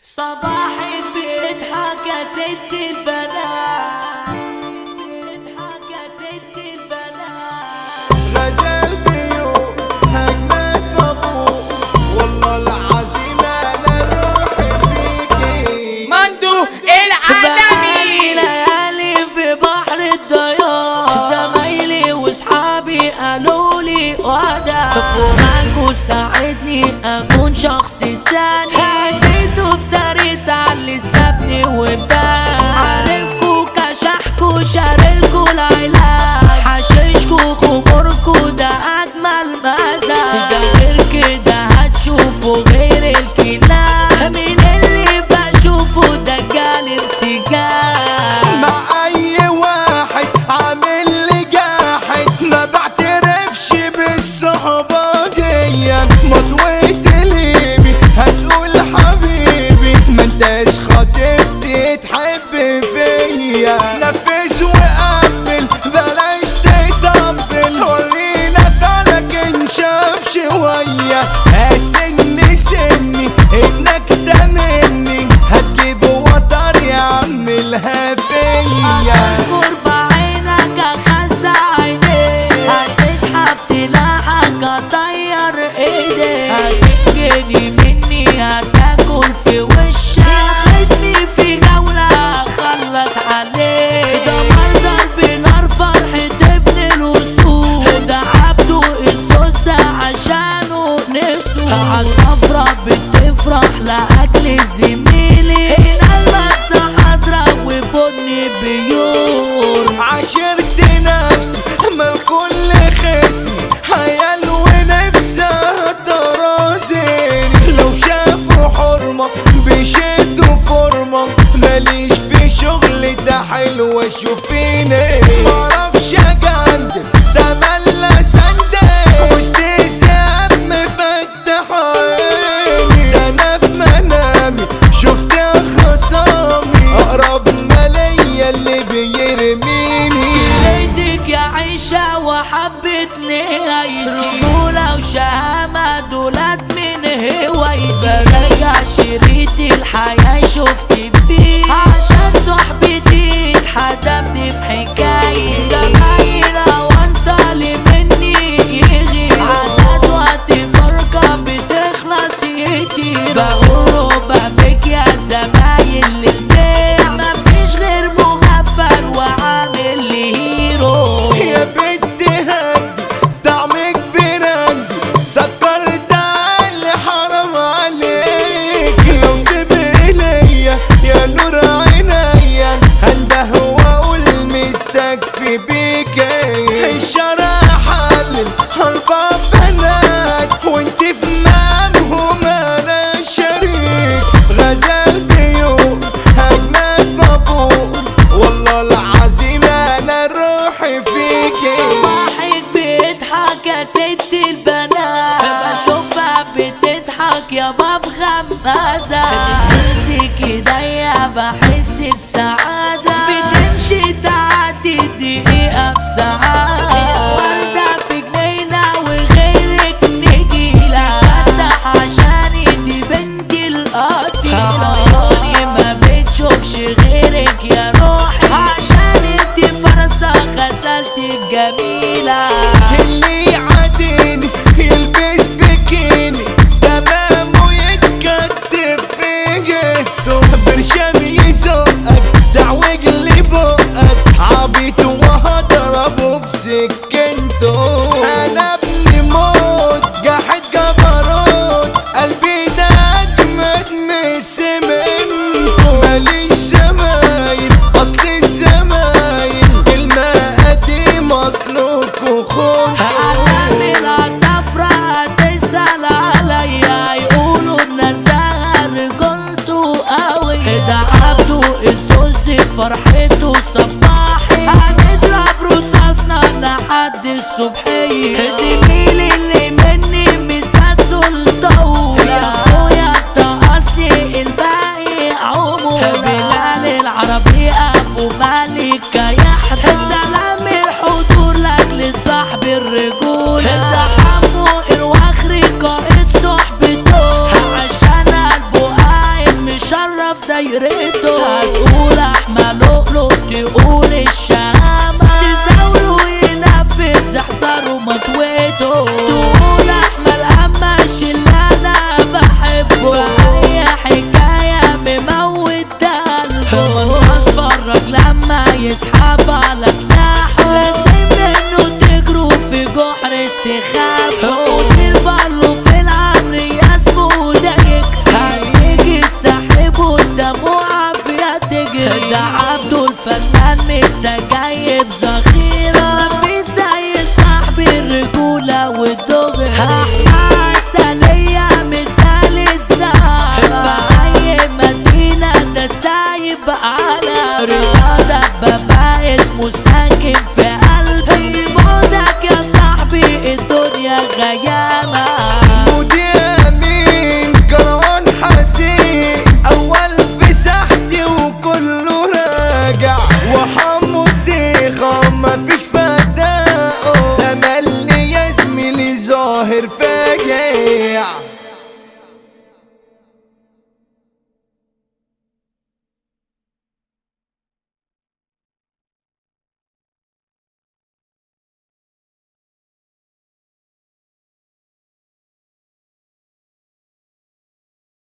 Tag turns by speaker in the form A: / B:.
A: صباحك بيضحك يا ست البنات بيضحك يا ست البنات
B: غزال بيوم هجمات مبروك والله العظيم انا روحي فيكي
C: مندو
A: بقالي
C: العالمي
A: ليالي في بحر الضياع زمايلي واصحابي قالوا لي وعدا ومعاكوا ساعدني اكون شخص تاني هزيت وافتريت على اللي سابني وبان عارفكوا كشحكوا شارلكوا العلاج حشيشكوا خموركوا ده اجمل مزاج ده غير كده هتشوفوا غير الكلام من اللي بشوفه ده جال ارتجال
B: مع اي واحد عامل لي جاحد ما بعترفش بالصحبة دي مضويت ليبي هتقول حبيبي ما انتش خاطبتي تحب فيا نفذ وقبل بلاش تطبل ورينا بالك انشاف شوية سني سني انك ده مني هتجيب وتر يعملها فيا
A: اذكر بعينك اخزع عينيك هتسحب سلاحك اطير ايديك هتجري مني هتاكل في وشك خصمي في جولة اخلص عليك ده منظر بنار فرحة ابن الوصول ده عبده السوسة عشانه نسوا عالصفرة بتفرح لأجل زميلي هنا المسا حضرة وبني بيور
B: عشرت نفسي ما الكل خصمي حيال ونفسها ترازيني لو شافوا حرمة بيشدوا فورمة ماليش في شغل ده حلوة شوفيني معرفش اجندل ده ملا سندل وسط ساب مفتح عيني ده انا في منامي شفت خصامي اقرب ما ليا اللي بيرميني
A: ليتك يا عيشة وحبت نهايتي رجولة وشهامة دولت من هوايتي برجع شريط الحياة شفت فيه عشان صحبتي اتحدفت في حكاية زمايلة وانت اللي مني يغير عدد وقت فرقة بتخلص يطير بقول ربك يا زمايل للبيع مفيش غير مغفل وعامل لي هيرو
B: يا بنت هندي طعمك براندي سكرت اللي حرام عليك لو تبقي ليا يا نور عينيا هنده واقول مستكفي بيك الشارع حلل اربع بنات وانت في مامهم انا شريك غزال بيوم هجمات مبروك والله العظيم انا روحي فيكي
A: صباحك بيضحك يا ست البنات بشوفها بتضحك يا باب غمازة بتمسك ايديا بحس بسعادة بتمشي تعدي دقيقة في سعادة وردة في جنينة وغيرك نجيلة بفتح عشان دي بنتي الأصيلة عيوني ما بتشوفش غيرك يا روحي عشان انتي فرصة غزلتك جميلة
B: اللي يعاديني يلبس بكيني تمام ويتكتف في جهته برشام يزقك دعوج اللي بقك عبيط وهضربه بسكنته
A: دايرته